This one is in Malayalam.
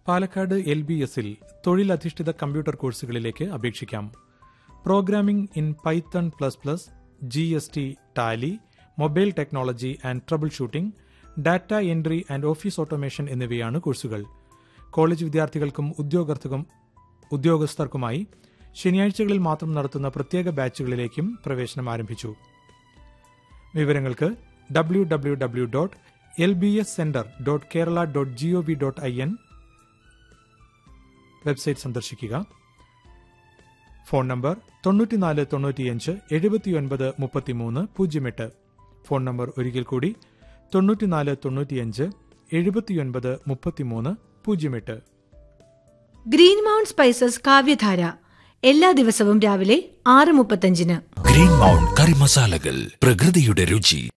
പാലക്കാട് എൽ ബി എസിൽ തൊഴിലധിഷ്ഠിത കമ്പ്യൂട്ടർ കോഴ്സുകളിലേക്ക് അപേക്ഷിക്കാം programming in Python plus plus G S T Tally mobile technology and trouble shooting data entry and office automation എന്നിവയാണ് കോഴ്സുകൾ കോളേജ് വിദ്യാർത്ഥികൾക്കും ഉദ്യോഗസ്ഥർക്കും ഉദ്യോഗസ്ഥർക്കുമായി ശനിയാഴ്ചകളിൽ മാത്രം നടത്തുന്ന പ്രത്യേക ബാച്ചുകളിലേക്കും പ്രവേശനം ആരംഭിച്ചു വിവരങ്ങൾക്ക് W W W dot L B S centre dot Kerala dot G O V dot I N website സന്ദർശിക്കുക ഫോൺ നമ്പർ തൊണ്ണൂറ്റിനാല് തൊണ്ണൂറ്റിയഞ്ച് എഴുപത്തിയൊൻപത് മുപ്പത്തിമൂന്ന് പൂജ്യം എട്ട് ഫോൺ നമ്പർ ഒരിക്കൽ കൂടി തൊണ്ണൂറ്റിനാല് തൊണ്ണൂറ്റിയഞ്ച് എഴുപത്തിയൊൻപത് മുപ്പത്തിമൂന്ന് പൂജ്യം എട്ട് ഗ്രീൻ മൗണ്ട് സ്പൈസസ് കാവ്യധാര എല്ലാ ദിവസവും രാവിലെ ആറ് മുപ്പത്തഞ്ചിന് ഗ്രീൻ മൗണ്ട് കറി മസാലകൾ പ്രകൃതിയുടെ രുചി